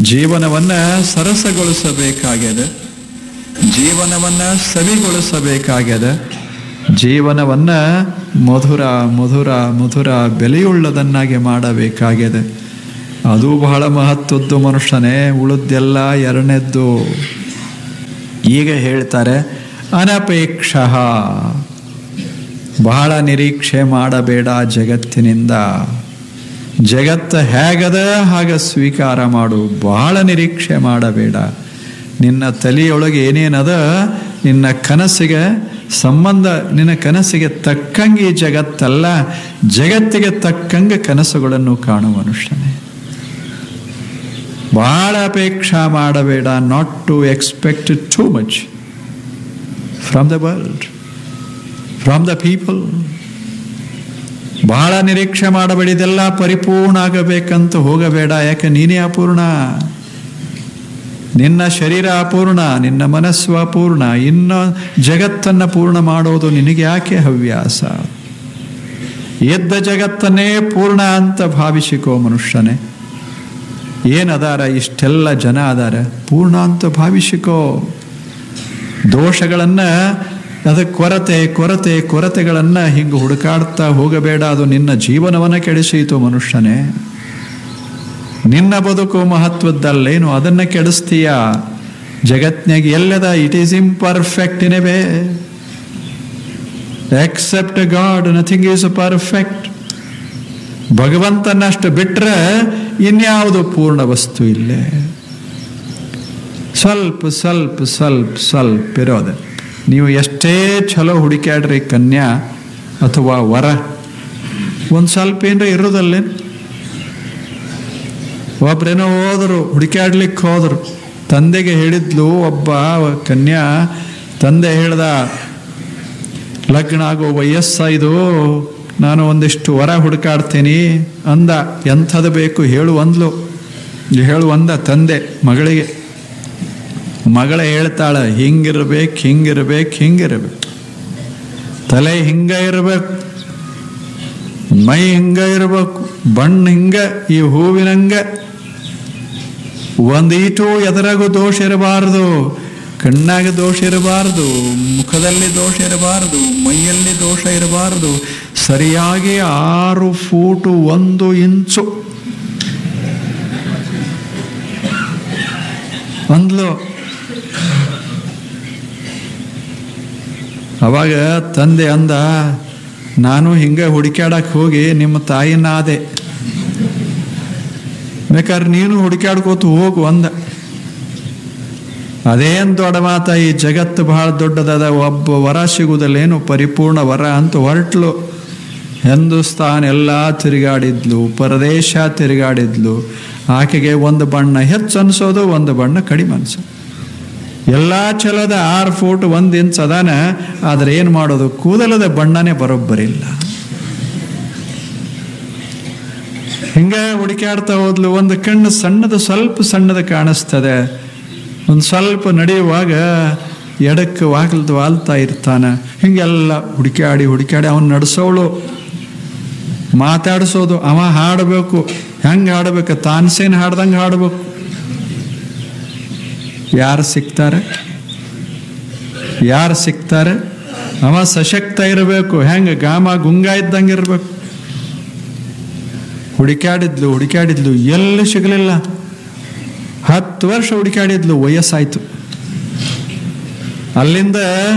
ಜೀವನವನ್ನ ಸರಸಗೊಳಿಸಬೇಕಾಗ್ಯದ ಜೀವನವನ್ನ ಸವಿಗೊಳಿಸಬೇಕಾಗ್ಯದ ಜೀವನವನ್ನ ಮಧುರ ಮಧುರ ಮಧುರ ಬೆಲೆಯುಳ್ಳದನ್ನಾಗಿ ಮಾಡಬೇಕಾಗ್ಯದ ಅದು ಬಹಳ ಮಹತ್ವದ್ದು ಮನುಷ್ಯನೇ ಉಳಿದೆಲ್ಲ ಎರಡನೇದ್ದು ಈಗ ಹೇಳ್ತಾರೆ ಅನಪೇಕ್ಷ ಬಹಳ ನಿರೀಕ್ಷೆ ಮಾಡಬೇಡ ಜಗತ್ತಿನಿಂದ ಜಗತ್ತು ಹೇಗದ ಹಾಗೆ ಸ್ವೀಕಾರ ಮಾಡು ಬಹಳ ನಿರೀಕ್ಷೆ ಮಾಡಬೇಡ ನಿನ್ನ ತಲೆಯೊಳಗೆ ಏನೇನದ ನಿನ್ನ ಕನಸಿಗೆ ಸಂಬಂಧ ನಿನ್ನ ಕನಸಿಗೆ ತಕ್ಕಂಗೆ ಈ ಜಗತ್ತಲ್ಲ ಜಗತ್ತಿಗೆ ತಕ್ಕಂಗೆ ಕನಸುಗಳನ್ನು ಕಾಣುವ ಮನುಷ್ಯನೇ ಬಹಳ ಅಪೇಕ್ಷಾ ಮಾಡಬೇಡ not to expect too much from the world from the people ಬಹಳ ನಿರೀಕ್ಷೆ ಮಾಡಬೇಡಿ ಇದೆಲ್ಲ ಪರಿಪೂರ್ಣ ಆಗಬೇಕಂತ ಹೋಗಬೇಡ ಯಾಕೆ ನೀನೇ ಅಪೂರ್ಣ ನಿನ್ನ ಶರೀರ ಅಪೂರ್ಣ ನಿನ್ನ ಮನಸ್ಸು ಅಪೂರ್ಣ ಇನ್ನು ಜಗತ್ತನ್ನು ಪೂರ್ಣ ಮಾಡೋದು ನಿನಗೆ ಯಾಕೆ ಹವ್ಯಾಸ ಎದ್ದ ಜಗತ್ತನ್ನೇ ಪೂರ್ಣ ಅಂತ ಭಾವಿಸಿಕೋ ಮನುಷ್ಯನೇ ಏನದಾರ ಇಷ್ಟೆಲ್ಲ ಜನ ಅದಾರ ಪೂರ್ಣ ಅಂತ ಭಾವಿಸಿಕೋ ದೋಷಗಳನ್ನು ಅದಕ್ಕೆ ಕೊರತೆ ಕೊರತೆ ಕೊರತೆಗಳನ್ನು ಹಿಂಗೆ ಹುಡುಕಾಡ್ತಾ ಹೋಗಬೇಡ ಅದು ನಿನ್ನ ಜೀವನವನ್ನು ಕೆಡಿಸೀತು ಮನುಷ್ಯನೇ ನಿನ್ನ ಬದುಕು ಮಹತ್ವದ್ದಲ್ಲೇನು ಅದನ್ನು ಕೆಡಿಸ್ತೀಯ ಜಗತ್ನಾಗ ಎಲ್ಲದ it is imperfect in a way except God nothing is perfect ಭಗವಂತನಷ್ಟು ಬಿಟ್ರೆ ಇನ್ಯಾವುದು ಪೂರ್ಣ ವಸ್ತು ಇಲ್ಲೇ ಸ್ವಲ್ಪ ಸ್ವಲ್ಪ ಸ್ವಲ್ಪ ಸ್ವಲ್ಪ ಇರೋದು ನೀವು ಎಷ್ಟೇ ಚಲೋ ಹುಡುಕ್ಯಾಡ್ರಿ ಕನ್ಯಾ ಅಥವಾ ವರ ಒಂದು ಸ್ವಲ್ಪ ಏನರ ಇರೋದಲ್ಲೇ ಒಬ್ರೇನೋ ಹೋದರು ಹುಡುಕ್ಯಾಡ್ಲಿಕ್ಕೆ ಹೋದರು ತಂದೆಗೆ ಹೇಳಿದ್ಲು ಒಬ್ಬ ಕನ್ಯಾ ತಂದೆ ಹೇಳ್ದ ಲಗ್ನ ಆಗೋ ವಯಸ್ಸಾಯ್ದು ನಾನು ಒಂದಿಷ್ಟು ವರ ಹುಡುಕಾಡ್ತೀನಿ ಅಂದ ಎಂಥದ್ದು ಬೇಕು ಹೇಳು ಅಂದ್ಲು ಹೇಳು ಅಂದ ತಂದೆ ಮಗಳಿಗೆ ಮಗಳ ಹೇಳ್ತಾಳ ಹಿಂಗಿರ್ಬೇಕು ಹಿಂಗಿರ್ಬೇಕು ಹಿಂಗಿರ್ಬೇಕು ತಲೆ ಹಿಂಗ ಇರ್ಬೇಕು ಮೈ ಹಿಂಗ ಇರ್ಬೇಕು ಬಣ್ಣ ಹಿಂಗ ಈ ಹೂವಿನಂಗ ಒಂದೀಟು ಎದರಾಗೂ ದೋಷ ಇರಬಾರದು ಕಣ್ಣಾಗ ದೋಷ ಇರಬಾರದು ಮುಖದಲ್ಲಿ ದೋಷ ಇರಬಾರದು ಮೈಯಲ್ಲಿ ದೋಷ ಇರಬಾರದು ಸರಿಯಾಗಿ ಆರು ಫೂಟು ಒಂದು ಇಂಚು ಅಂದ್ಲು ಅವಾಗ ತಂದೆ ಅಂದ ನಾನು ಹಿಂಗೆ ಹುಡುಕ್ಯಾಡಕ್ಕೆ ಹೋಗಿ ನಿಮ್ಮ ತಾಯಿನ ಆದೆ ಬೇಕಾದ್ರೆ ನೀನು ಹುಡುಕ್ಯಾಡ್ಕೋತು ಹೋಗು ಅಂದ ಅದೇನ್ ದೊಡ್ಡ ಮಾತ ಈ ಜಗತ್ತು ಬಹಳ ದೊಡ್ಡದದ ಒಬ್ಬ ವರ ಸಿಗುವುದಲ್ಲೇನು ಪರಿಪೂರ್ಣ ವರ ಅಂತ ಹೊರಟ್ಲು ಹಿಂದೂಸ್ತಾನ್ ಎಲ್ಲ ತಿರುಗಾಡಿದ್ಲು ಪರದೇಶ ತಿರುಗಾಡಿದ್ಲು ಆಕೆಗೆ ಒಂದು ಬಣ್ಣ ಹೆಚ್ಚು ಅನ್ಸೋದು ಒಂದು ಬಣ್ಣ ಕಡಿಮೆ ಅನ್ಸೋದು ಎಲ್ಲ ಚಲೋದ ಆರು ಫೂಟ್ ಒಂದು ಇಂಚ್ ಅದಾನ ಆದ್ರೆ ಏನು ಮಾಡೋದು ಕೂದಲದ ಬಣ್ಣನೇ ಬರೋಬ್ಬರಿಲ್ಲ ಹಿಂಗ ಹುಡುಕಾಡ್ತಾ ಹೋದ್ಲು ಒಂದು ಕಣ್ಣು ಸಣ್ಣದು ಸ್ವಲ್ಪ ಸಣ್ಣದ ಕಾಣಿಸ್ತದೆ ಒಂದು ಸ್ವಲ್ಪ ನಡೆಯುವಾಗ ಎಡಕ್ಕೆ ವಾಗ್ಲದು ವಾಲ್ತಾ ಇರ್ತಾನೆ ಹಿಂಗೆಲ್ಲ ಹುಡುಕಾಡಿ ಹುಡುಕಾಡಿ ಅವನು ನಡೆಸೋಳು ಮಾತಾಡಿಸೋದು ಅವ ಹಾಡಬೇಕು ಹೆಂಗೆ ಹಾಡಬೇಕು ತಾನ್ಸೇನು ಹಾಡ್ದಂಗೆ ಹಾಡಬೇಕು ಯಾರು ಸಿಗ್ತಾರೆ ಯಾರು ಸಿಗ್ತಾರೆ ಅವ ಸಶಕ್ತ ಇರಬೇಕು ಹೆಂಗೆ ಗಾಮ ಗುಂಗ ಇದ್ದಂಗೆ ಇರಬೇಕು ಹುಡುಕಾಡಿದ್ಲು ಹುಡುಕಾಡಿದ್ಲು ಎಲ್ಲಿ ಸಿಗಲಿಲ್ಲ ಹತ್ತು ವರ್ಷ ಹುಡುಕಾಡಿದ್ಲು ವಯಸ್ಸಾಯ್ತು ಅಲ್ಲಿಂದ